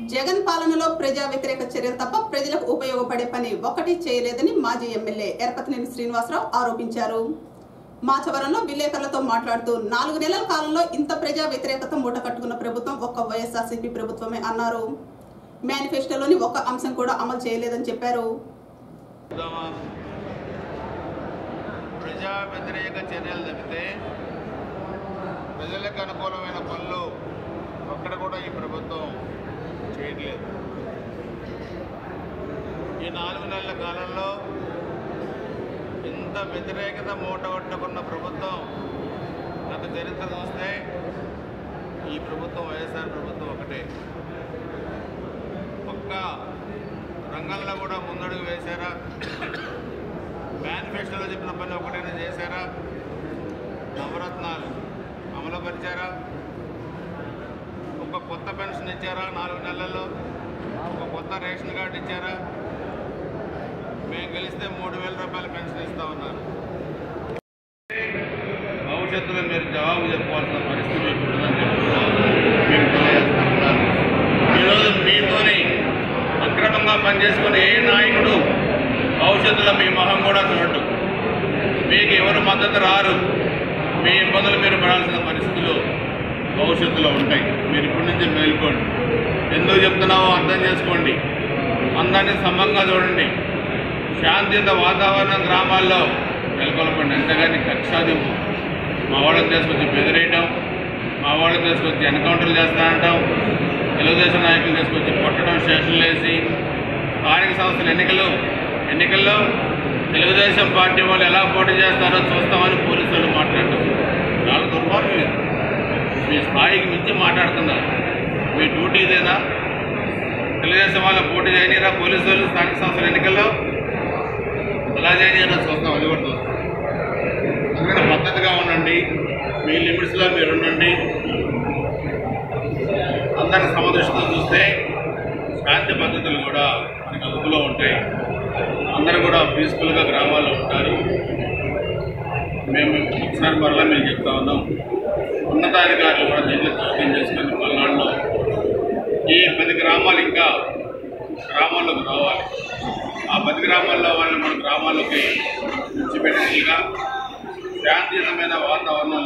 జగన్ పాలనలో ప్రజా వ్యతిరేక చర్యలు తప్ప ప్రజలకు ఉపయోగపడే పని ఒకటి చేయలేదని మాజీ ఎమ్మెల్యే ఎరపతినేని శ్రీనివాసరావు ఆరోపించారు మాచవరంలో విలేకరులతో మాట్లాడుతూ నాలుగు నెలల కాలంలో ఇంత ప్రజా వ్యతిరేకత మూట కట్టుకున్న ప్రభుత్వం ఒక్క వైఎస్ఆర్సీపీ ప్రభుత్వమే అన్నారు మేనిఫెస్టోలోని ఒక్క అంశం కూడా అమలు చేయలేదని చెప్పారు ఉత్తమ ప్రజా వ్యతిరేక చర్యలు తప్పితే ప్రజలకు అనుకూలమైన పనులు ఒక్కడ కూడా ఈ ప్రభుత్వం చేయట్లేదు ఈ నాలుగు నెలల కాలంలో ఇంత వ్యతిరేకత మూటగొట్టుకున్న ప్రభుత్వం గత చరిత్ర చూస్తే ఈ ప్రభుత్వం వైఎస్ఆర్ ప్రభుత్వం ఒకటే ఒక్క రంగంలో కూడా ముందడుగు వేశారా మేనిఫెస్టోలో చెప్పిన పని ఒకటైనా చేశారా నవరత్నాలు అమలుపరిచారా ఒక కొత్త పెన్షన్ ఇచ్చారా నాలుగు నెలల్లో ఒక కొత్త రేషన్ కార్డు ఇచ్చారా మేము గెలిస్తే మూడు వేల రూపాయల పెన్షన్ ఇస్తా ఉన్నారు భవిష్యత్తులో మీరు జవాబు చెప్పుకోవాల్సిన పరిస్థితి మీకు ఉంటుందని చెప్తున్నా మీకు తెలియజేస్తా ఉన్నాను ఈరోజు మీతోని అక్రమంగా పనిచేసుకునే ఏ నాయకుడు భవిష్యత్తులో మీ మొహం కూడా చూడడు మీకు ఎవరు మద్దతు రారు మీ ఇబ్బందులు మీరు పడాల్సిన పరిస్థితులు భవిష్యత్తులో ఉంటాయి మీరు ఇప్పటి నుంచి మేల్కోండి ఎందుకు చెప్తున్నావో అర్థం చేసుకోండి అందరినీ సమంగా చూడండి శాంతియుత వాతావరణం గ్రామాల్లో నెలకొల్పండి అంతేగాని కక్షాదింపు మా వాళ్ళని తీసుకొచ్చి బెదిరేయటం మా వాళ్ళని తీసుకొచ్చి ఎన్కౌంటర్లు చేస్తానంటాం తెలుగుదేశం నాయకులు తీసుకొచ్చి కొట్టడం స్టేషన్లు వేసి స్థానిక సంస్థల ఎన్నికలు ఎన్నికల్లో తెలుగుదేశం పార్టీ వాళ్ళు ఎలా పోటీ చేస్తారో చూస్తామని పోలీసులు మాట్లాడటం చాలా దుర్మార్గం ఇది మీ స్థాయికి మించి మాట్లాడుతున్నారు మీ డ్యూటీ ఇదేనా తెలుగుదేశం వాళ్ళు పోటీ చేయనీరా పోలీసు వాళ్ళు స్థానిక సంస్థల ఎన్నికల్లో ఎలా చేయనీరా చూస్తాం అది కూడా చూస్తాం అందుకని పద్ధతిగా ఉండండి మీ లిమిట్స్లో మీరు ఉండండి అందరి సమదృష్టితో చూస్తే శాంతి పద్ధతులు కూడా మనకి అదుపులో ఉంటాయి అందరూ కూడా పీస్ఫుల్గా గ్రామాల్లో ఉంటారు మేము ఒకసారి మరలా మేము చెప్తా ఉన్నాం ఉన్నతాధికారులు కూడా దీంట్లో జోక్యం చేసుకుని పల్నాడులో ఈ పది గ్రామాలు ఇంకా గ్రామాల్లోకి రావాలి ఆ పది గ్రామాల్లో వాళ్ళని మన గ్రామాల్లోకి విడిచిపెట్టినట్లుగా శాంతియుతమైన వాతావరణం